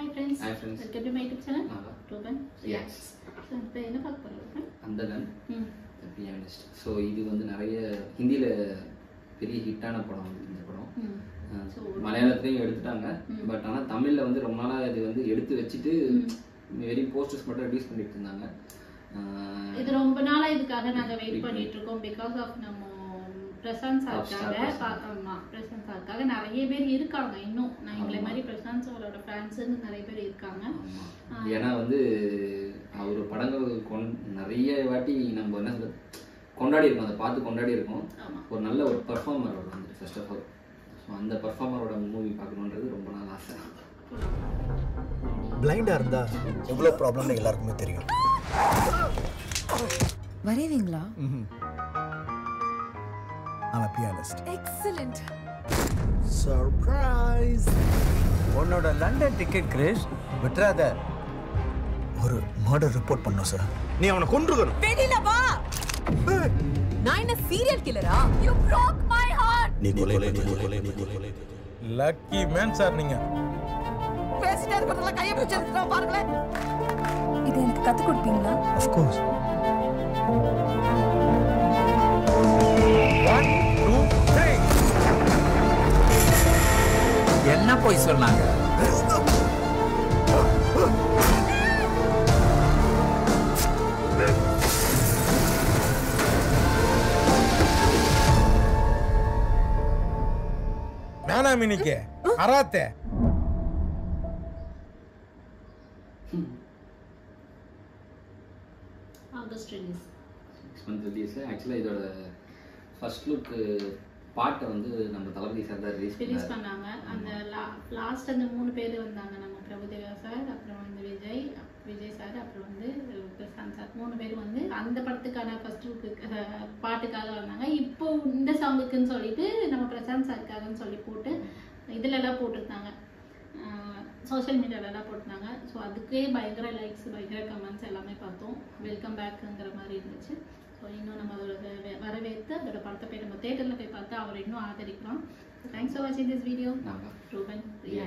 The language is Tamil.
Friends Hi friends. Welcome to my YouTube channel ஆமா. ரூபன் Yes. ஸோ இப்போ என்ன பார்க்க போகிறோம் அந்தகன் ம் பியானிஸ்ட் ஸோ இது வந்து நிறைய ஹிந்தியில் பெரிய ஹிட்டான படம் இந்த படம் ம் அஹ் So, மலையாளத்துலையும் எடுத்துட்டாங்க ம். பட் ஆனால் தமிழில் வந்து ரொம்ப நாளாக இது வந்து எடுத்து வச்சுட்டு வெறும் போஸ்டர்ஸ் மட்டும் ரிலீஸ் பண்ணிட்டு இருந்தாங்க அஹ் இது ரொம்ப நாளா இதுக்காக நாங்க வெயிட் பண்ணிட்டு இருக்கோம் பிகாஸ் ஆஃப் நம்ம பிரசாந்த் சாருக்காக Star பா- ஆமா பிரசாந்த் சாருக்காக நிறைய பேர் இருக்காங்க இன்னும் நான் எங்களை ஆமா. மாதிரி பிரசாந்த் சாரோட ஃபேன்ஸுன்னு நிறைய பேர் இருக்காங்க ஆமா. ஏன்னா வந்து அவர் படங்கள் கொண் நிறைய வாட்டி நம்ம என்ன சொல்றது கொண்டாடி இருக்கோம் அதை பார்த்து கொண்டாடி இருக்கோம் ஆமா ஒரு நல்ல ஒரு பர்ஃபார்மர் அவர் வந்து ஃபர்ஸ்ட் ஆஃப் ஆல் ஸோ அந்த பர்ஃபார்மரோட மூவி பார்க்கணுன்றது ரொம்ப நாள் ஆசை பிளைண்டா இருந்தா எவ்வளவு ப்ராப்ளம்னு எல்லாருக்குமே தெரியும் வரைவீங்களா I'm a pianist. Excellent Surprise! உன்னோட லண்டன் டிக்கெட் கிரேஸ் விட்டுறாத ஒரு மர்டர் ரிப்போர்ட் பண்ணோம் சார் நீ அவனை கொன்றுக்கணும் வெளியில வா நான் என்ன சீரியல் கில்லரா யூ broke my heart நீ கொலை பண்ணி லக்கி மேன் சார் நீங்க பேசிட்டே இருக்கிறதுல கையை பிடிச்சு எடுத்துட்டா பாருங்களேன் இது எனக்கு கத்து கொடுப்பீங்களா of course one two three என்ன போய் சொன்னாங்க வேணாம் இன்னைக்கு அராத்தே ஆகஸ்ட் ரிலீஸ் சிக்ஸ் மந்த் ரிலீஸில் ஆக்சுவலாக இதோட ஃபர்ஸ்ட் லுக் பாட்டை வந்து நம்ம தளபதி சார் தான் ரிலீஸ் ரிலீஸ் பண்ணார் பண்ணாங்க அந்த லாஸ்ட் அந்த மூணு பேர் வந்தாங்க நம்ம பிரபுதேவா சார் அப்புறம் வந்து விஜய் விஜய் சார் அப்புறம் வந்து பிரசாந்த் சார் மூணு பேர் வந்து அந்த படத்துக்கான ஃபர்ஸ்ட் பாட்டுக்காக வந்தாங்க இப்போ இந்த சாங்குக்குன்னு சொல்லிட்டு நம்ம பிரசாந்த் சாருக்காகன்னு சொல்லி போட்டு இதுல எல்லாம் போட்டிருந்தாங்க சோஷியல் மீடியாலலாம் போட்டிருந்தாங்க ஸோ அதுக்கே பயங்கர லைக்ஸ் பயங்கர கமெண்ட்ஸ் எல்லாமே பார்த்தோம் வெல்கம் பேக்குங்கிற மாதிரி இருந்துச்சு ஸோ இன்னும் நம்ம அதோட வெ- வரவேற்று அதோட படத்தை போய் நம்ம தேட்டரில் போய் பார்த்து அவரை இன்னும் ஆதரிக்கலாம் தேங்க்ஸ் ஃபார் வாட்சிங் திஸ் வீடியோ நாங்கள் ரூபன் பிரியா